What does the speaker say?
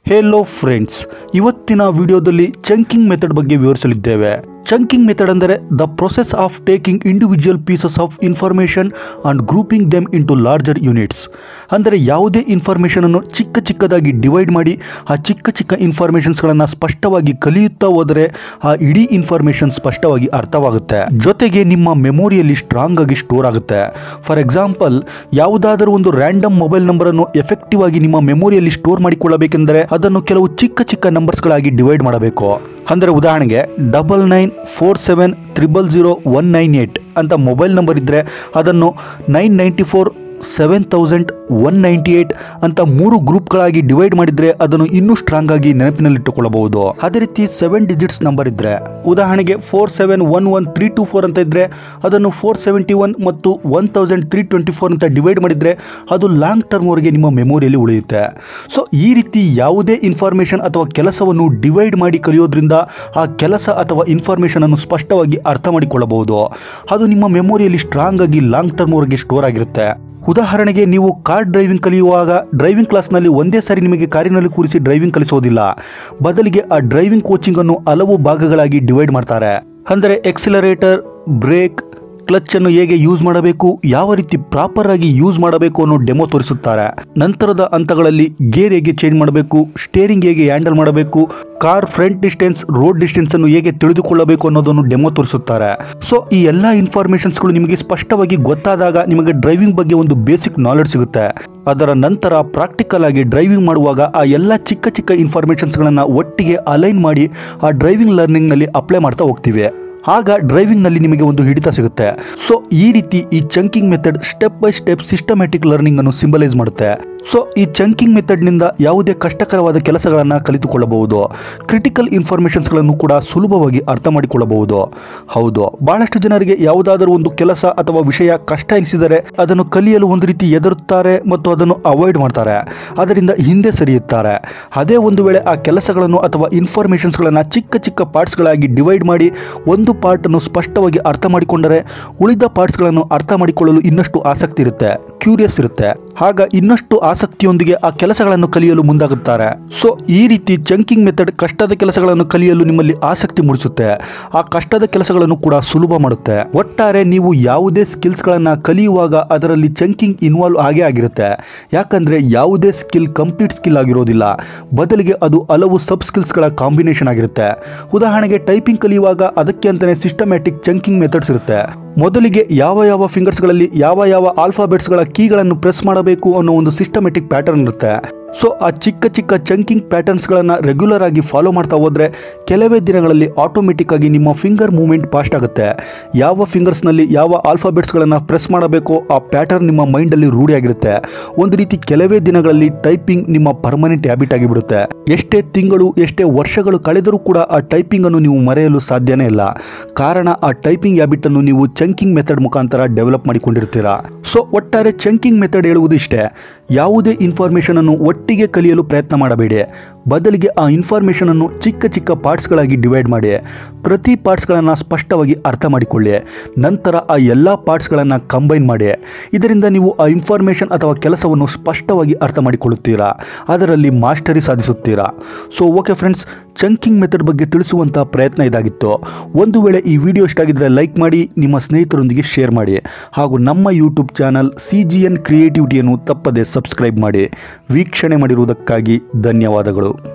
hello friends ಇವತ್ತಿನ ವಿಡಿಯೋದಲ್ಲಿ chunking method ಬಗ್ಗೆ ವಿವರಿಸಲಿದ್ದೇವೆ ಚಂಕಿಂಗ್ ಮೆಥಡ್ ಅಂದರೆ the process of taking individual pieces of information and grouping them into larger units ಅಂದರೆ ಯಾವುದೇ ಇನ್ಫಾರ್ಮೇಷನನ್ನು ಚಿಕ್ಕ ಚಿಕ್ಕದಾಗಿ ಡಿವೈಡ್ ಮಾಡಿ ಆ ಚಿಕ್ಕ ಚಿಕ್ಕ ಇನ್ಫಾರ್ಮೇಷನ್ಸ್ಗಳನ್ನು ಸ್ಪಷ್ಟವಾಗಿ ಕಲಿಯುತ್ತಾ ಹೋದರೆ ಆ ಇಡೀ ಇನ್ಫಾರ್ಮೇಷನ್ ಸ್ಪಷ್ಟವಾಗಿ ಅರ್ಥವಾಗುತ್ತೆ ಜೊತೆಗೆ ನಿಮ್ಮ ಮೆಮೊರಿಯಲ್ಲಿ ಸ್ಟ್ರಾಂಗ್ ಆಗಿ ಸ್ಟೋರ್ ಆಗುತ್ತೆ ಫಾರ್ ಎಕ್ಸಾಂಪಲ್ ಯಾವುದಾದರೂ ಒಂದು ರ್ಯಾಂಡಮ್ ಮೊಬೈಲ್ ನಂಬರನ್ನು ಎಫೆಕ್ಟಿವ್ ಆಗಿ ನಿಮ್ಮ ಮೆಮೊರಿಯಲ್ಲಿ ಸ್ಟೋರ್ ಮಾಡಿಕೊಳ್ಳಬೇಕೆಂದರೆ ಅದನ್ನು ಕೆಲವು ಚಿಕ್ಕ ಚಿಕ್ಕ ನಂಬರ್ಸ್ಗಳಾಗಿ ಡಿವೈಡ್ ಮಾಡಬೇಕು ಅಂದರೆ ಉದಾಹರಣೆಗೆ double nine four seven triple zero one nine eight ಅಂತ ಮೊಬೈಲ್ ನಂಬರ್ ಇದ್ದರೆ ಅದನ್ನು nine ninety four seven thousand one ninety eight ಅಂತ ಮೂರು ಗ್ರೂಪ್ಗಳಾಗಿ ಡಿವೈಡ್ ಮಾಡಿದರೆ ಅದನ್ನು ಇನ್ನೂ ಸ್ಟ್ರಾಂಗ್ ಆಗಿ ನೆನಪಿನಲ್ಲಿಟ್ಟುಕೊಳ್ಳಬಹುದು ಅದೇ ರೀತಿ ಸೆವೆನ್ ಡಿಜಿಟ್ಸ್ ನಂಬರ್ ಇದ್ದರೆ ಉದಾಹರಣೆಗೆ four seven one one three two four ಅಂತ ಇದ್ದರೆ ಅದನ್ನು ಫೋರ್ ಸೆವೆಂಟಿ ಒನ್ ಮತ್ತು one thousand three twenty four ಅಂತ ಡಿವೈಡ್ ಮಾಡಿದರೆ ಅದು ಲಾಂಗ್ ಟರ್ಮ್ವರೆಗೆ ನಿಮ್ಮ ಮೆಮೊರಿಯಲ್ಲಿ ಉಳಿಯುತ್ತೆ ಸೊ ಈ ರೀತಿ ಯಾವುದೇ ಇನ್ಫಾರ್ಮೇಷನ್ ಅಥವಾ ಕೆಲಸವನ್ನು ಡಿವೈಡ್ ಮಾಡಿ ಕಲಿಯೋದ್ರಿಂದ ಆ ಕೆಲಸ ಅಥವಾ ಇನ್ಫಾರ್ಮೇಷನನ್ನು ಸ್ಪಷ್ಟವಾಗಿ ಅರ್ಥ ಮಾಡಿಕೊಳ್ಳಬಹುದು ಅದು ನಿಮ್ಮ ಮೆಮೊರಿಯಲ್ಲಿ ಸ್ಟ್ರಾಂಗ್ ಆಗಿ ಲಾಂಗ್ ಟರ್ಮ್ವರೆಗೆ ಸ್ಟೋರ್ ಆಗಿರುತ್ತೆ ಉದಾಹರಣೆಗೆ ನೀವು ಕಾರ್ ಡ್ರೈವಿಂಗ್ ಕಲಿಯುವಾಗ ಡ್ರೈವಿಂಗ್ ಕ್ಲಾಸ್ನಲ್ಲಿ ಒಂದೇ ಸಾರಿ ನಿಮಗೆ ಕಾರಿನಲ್ಲಿ ಕೂರಿಸಿ ಡ್ರೈವಿಂಗ್ ಕಲಿಸೋದಿಲ್ಲ ಬದಲಿಗೆ ಆ ಡ್ರೈವಿಂಗ್ ಕೋಚಿಂಗನ್ನು ಹಲವು ಭಾಗಗಳಾಗಿ ಡಿವೈಡ್ ಮಾಡ್ತಾರೆ ಅಂದರೆ ಎಕ್ಸಿಲರೇಟರ್ ಬ್ರೇಕ್ ಕ್ಲಚ್ ಅನ್ನು ಹೇಗೆ ಯೂಸ್ ಮಾಡಬೇಕು ಯಾವ ರೀತಿ ಪ್ರಾಪರ್ ಆಗಿ ಯೂಸ್ ಮಾಡಬೇಕು ಅನ್ನೋ ಡೆಮೋ ತೋರಿಸುತ್ತಾರೆ ನಂತರದ ಹಂತಗಳಲ್ಲಿ ಗೇರ್ ಹೇಗೆ ಚೇಂಜ್ ಮಾಡಬೇಕು ಸ್ಟೇರಿಂಗ್ ಹೇಗೆ ಹ್ಯಾಂಡಲ್ ಮಾಡಬೇಕು car front distance road distance ಅನ್ನು ಹೇಗೆ ತಿಳಿದುಕೊಳ್ಳಬೇಕು ಅನ್ನೋದನ್ನು ಡೆಮೋ ತೋರಿಸುತ್ತಾರೆ ಸೊ ಈ ಎಲ್ಲ ಇನ್ಫಾರ್ಮೇಷನ್ಸ್ಗಳು ನಿಮಗೆ ಸ್ಪಷ್ಟವಾಗಿ ಗೊತ್ತಾದಾಗ ನಿಮಗೆ ಡ್ರೈವಿಂಗ್ ಬಗ್ಗೆ ಒಂದು ಬೇಸಿಕ್ ನಾಲೆಡ್ಜ್ ಸಿಗುತ್ತೆ ಅದರ ನಂತರ ಪ್ರಾಕ್ಟಿಕಲ್ ಆಗಿ ಡ್ರೈವಿಂಗ್ ಮಾಡುವಾಗ ಆ ಎಲ್ಲ ಚಿಕ್ಕ ಚಿಕ್ಕ ಇನ್ಫಾರ್ಮೇಷನ್ಸ್ಗಳನ್ನು ಒಟ್ಟಿಗೆ ಅಲೈನ್ ಮಾಡಿ ಆ ಡ್ರೈವಿಂಗ್ ಲರ್ನಿಂಗ್ನಲ್ಲಿ ಅಪ್ಲೈ ಮಾಡ್ತಾ ಹೋಗ್ತೀವಿ ಆಗ ಡ್ರೈವಿಂಗ್ನಲ್ಲಿ ನಿಮಗೆ ಒಂದು ಹಿಡಿತ ಸಿಗುತ್ತೆ ಸೊ ಈ ರೀತಿ ಈ chunking method step by step systematic learning ಅನ್ನು ಸಿಂಬಲೈಸ್ ಮಾಡುತ್ತೆ ಸೊ ಈ ಚಂಕಿಂಗ್ ಮೆಥಡ್ನಿಂದ ಯಾವುದೇ ಕಷ್ಟಕರವಾದ ಕೆಲಸಗಳನ್ನು ಕಲಿತುಕೊಳ್ಳಬಹುದು ಕ್ರಿಟಿಕಲ್ ಇನ್ಫಾರ್ಮೇಷನ್ಸ್ಗಳನ್ನು ಕೂಡ ಸುಲಭವಾಗಿ ಅರ್ಥ ಮಾಡಿಕೊಳ್ಳಬಹುದು ಹೌದು ಬಹಳಷ್ಟು ಜನರಿಗೆ ಯಾವುದಾದರೂ ಒಂದು ಕೆಲಸ ಅಥವಾ ವಿಷಯ ಕಷ್ಟ ಎನಿಸಿದರೆ ಅದನ್ನು ಕಲಿಯಲು ಒಂದು ರೀತಿ ಎದುರುತ್ತಾರೆ ಮತ್ತು ಅದನ್ನು ಅವಾಯ್ಡ್ ಮಾಡ್ತಾರೆ ಅದರಿಂದ ಹಿಂದೆ ಸರಿಯುತ್ತಾರೆ ಅದೇ ಒಂದು ವೇಳೆ ಆ ಕೆಲಸಗಳನ್ನು ಅಥವಾ ಇನ್ಫಾರ್ಮೇಷನ್ಸ್ಗಳನ್ನು ಚಿಕ್ಕ ಚಿಕ್ಕ ಪಾರ್ಟ್ಸ್ಗಳಾಗಿ ಡಿವೈಡ್ ಮಾಡಿ ಒಂದು ಪಾರ್ಟನ್ನು ಸ್ಪಷ್ಟವಾಗಿ ಅರ್ಥ ಮಾಡಿಕೊಂಡರೆ ಉಳಿದ ಪಾರ್ಟ್ಸ್ಗಳನ್ನು ಅರ್ಥ ಮಾಡಿಕೊಳ್ಳಲು ಇನ್ನಷ್ಟು ಆಸಕ್ತಿ ಇರುತ್ತೆ ಕ್ಯೂರಿಯಸ್ ಇರುತ್ತೆ ಆಗ ಇನ್ನಷ್ಟು ಆಸಕ್ತಿಯೊಂದಿಗೆ ಆ ಕೆಲಸಗಳನ್ನು ಕಲಿಯಲು ಮುಂದಾಗುತ್ತಾರೆ ಸೊ ಈ ರೀತಿ ಚಂಕಿಂಗ್ ಮೆಥಡ್ ಕಷ್ಟದ ಕೆಲಸಗಳನ್ನು ಕಲಿಯಲು ನಿಮ್ಮಲ್ಲಿ ಆಸಕ್ತಿ ಮೂಡಿಸುತ್ತೆ ಆ ಕಷ್ಟದ ಕೆಲಸಗಳನ್ನು ಕೂಡ ಸುಲಭ ಮಾಡುತ್ತೆ ಒಟ್ಟಾರೆ ನೀವು ಯಾವುದೇ ಸ್ಕಿಲ್ಸ್ಗಳನ್ನು ಕಲಿಯುವಾಗ ಅದರಲ್ಲಿ ಚಂಕಿಂಗ್ ಇನ್ವಾಲ್ವ್ ಆಗೇ ಆಗಿರುತ್ತೆ ಯಾಕಂದ್ರೆ ಯಾವುದೇ ಸ್ಕಿಲ್ ಕಂಪ್ಲೀಟ್ ಸ್ಕಿಲ್ ಆಗಿರೋದಿಲ್ಲ ಬದಲಿಗೆ ಅದು ಹಲವು ಸಬ್ ಸ್ಕಿಲ್ಸ್ಗಳ ಕಾಂಬಿನೇಷನ್ ಆಗಿರುತ್ತೆ ಉದಾಹರಣೆಗೆ ಟೈಪಿಂಗ್ ಕಲಿಯುವಾಗ ಅದಕ್ಕೆ ಅಂತಾನೆ ಸಿಸ್ಟಮ್ಯಾಟಿಕ್ ಚಂಕಿಂಗ್ ಮೆಥಡ್ಸ್ ಇರುತ್ತೆ ಮೊದಲಿಗೆ ಯಾವ ಯಾವ ಫಿಂಗರ್ಸ್ಗಳಲ್ಲಿ ಯಾವ ಯಾವ ಆಲ್ಫಾಬೆಟ್ಸ್ಗಳ ಕೀಗಳನ್ನು ಪ್ರೆಸ್ ಮಾಡಬೇಕು ಅನ್ನೋ ಒಂದು ಸಿಸ್ಟಮೆಟಿಕ್ ಪ್ಯಾಟರ್ನ್ ಇರುತ್ತೆ ಸೊ ಆ ಚಿಕ್ಕ ಚಿಕ್ಕ ಚಂಕಿಂಗ್ ಪ್ಯಾಟರ್ನ್ಸ್ಗಳನ್ನು ರೆಗ್ಯುಲರ್ ಆಗಿ ಫಾಲೋ ಮಾಡ್ತಾ ಹೋದರೆ ಕೆಲವೇ ದಿನಗಳಲ್ಲಿ ಆಟೋಮೆಟಿಕ್ ಆಗಿ ನಿಮ್ಮ ಫಿಂಗರ್ ಮೂವ್ಮೆಂಟ್ ಫಾಸ್ಟ್ ಆಗುತ್ತೆ ಯಾವ ಫಿಂಗರ್ಸ್ನಲ್ಲಿ ಯಾವ ಆಲ್ಫಾಬೆಟ್ಸ್ಗಳನ್ನು ಪ್ರೆಸ್ ಮಾಡಬೇಕೋ ಆ ಪ್ಯಾಟರ್ನ್ ನಿಮ್ಮ ಮೈಂಡಲ್ಲಿ ರೂಢಿಯಾಗಿರುತ್ತೆ ಒಂದು ರೀತಿ ಕೆಲವೇ ದಿನಗಳಲ್ಲಿ ಟೈಪಿಂಗ್ ನಿಮ್ಮ ಪರ್ಮನೆಂಟ್ ಹ್ಯಾಬಿಟ್ ಆಗಿಬಿಡುತ್ತೆ ಎಷ್ಟೇ ತಿಂಗಳು ಎಷ್ಟೇ ವರ್ಷಗಳು ಕಳೆದರೂ ಕೂಡ ಆ ಟೈಪಿಂಗ್ ಅನ್ನು ನೀವು ಮರೆಯಲು ಸಾಧ್ಯನೇ ಇಲ್ಲ ಕಾರಣ ಆ ಟೈಪಿಂಗ್ ಹ್ಯಾಬಿಟ್ ಅನ್ನು ನೀವು ಚಂಕಿಂಗ್ ಮೆಥಡ್ ಮುಖಾಂತರ ಡೆವಲಪ್ ಮಾಡಿಕೊಂಡಿರ್ತೀರಾ ಸೊ ಒಟ್ಟಾರೆ ಚಂಕಿಂಗ್ ಮೆಥಡ್ ಹೇಳುವುದು ಇಷ್ಟೇ ಯಾವುದೇ ಇನ್ಫಾರ್ಮೇಷನ್ ಅನ್ನು ಒಟ್ಟಿಗೆ ಕಲಿಯಲು ಪ್ರಯತ್ನ ಮಾಡಬೇಡಿ ಬದಲಿಗೆ ಆ ಇನ್ಫಾರ್ಮೇಷನ್ ಅನ್ನು ಚಿಕ್ಕ ಚಿಕ್ಕ ಪಾರ್ಟ್ಸ್ಗಳಾಗಿ ಡಿವೈಡ್ ಮಾಡಿ ಪ್ರತಿ ಪಾರ್ಟ್ಸ್ಗಳನ್ನು ಸ್ಪಷ್ಟವಾಗಿ ಅರ್ಥ ಮಾಡಿಕೊಳ್ಳಿ ನಂತರ ಆ ಎಲ್ಲ ಪಾರ್ಟ್ಸ್ಗಳನ್ನು ಕಂಬೈನ್ ಮಾಡಿ ಇದರಿಂದ ನೀವು ಆ ಇನ್ಫಾರ್ಮೇಷನ್ ಅಥವಾ ಕೆಲಸವನ್ನು ಸ್ಪಷ್ಟವಾಗಿ ಅರ್ಥ ಮಾಡಿಕೊಳ್ಳುತ್ತೀರಾ ಅದರಲ್ಲಿ ಮಾಸ್ಟರಿ ಸಾಧಿಸುತ್ತೀರಾ so okay friends chunking method ಬಗ್ಗೆ ತಿಳಿಸುವಂಥ ಪ್ರಯತ್ನ ಇದಾಗಿತ್ತು ಒಂದು ವೇಳೆ ಈ ವಿಡಿಯೋ ಇಷ್ಟ ಆಗಿದ್ರೆ ಲೈಕ್ ಮಾಡಿ ನಿಮ್ಮ ಸ್ನೇಹಿತರೊಂದಿಗೆ ಶೇರ್ ಮಾಡಿ ಹಾಗೂ ನಮ್ಮ YouTube channel C G N ಕ್ರಿಯೇಟಿವಿಟಿಯನ್ನು ತಪ್ಪದೆ ಸಬ್ಸ್ಕ್ರೈಬ್ ಮಾಡಿ ವೀಕ್ಷಣೆ ಮಾಡಿರುವುದಕ್ಕಾಗಿ ಧನ್ಯವಾದಗಳು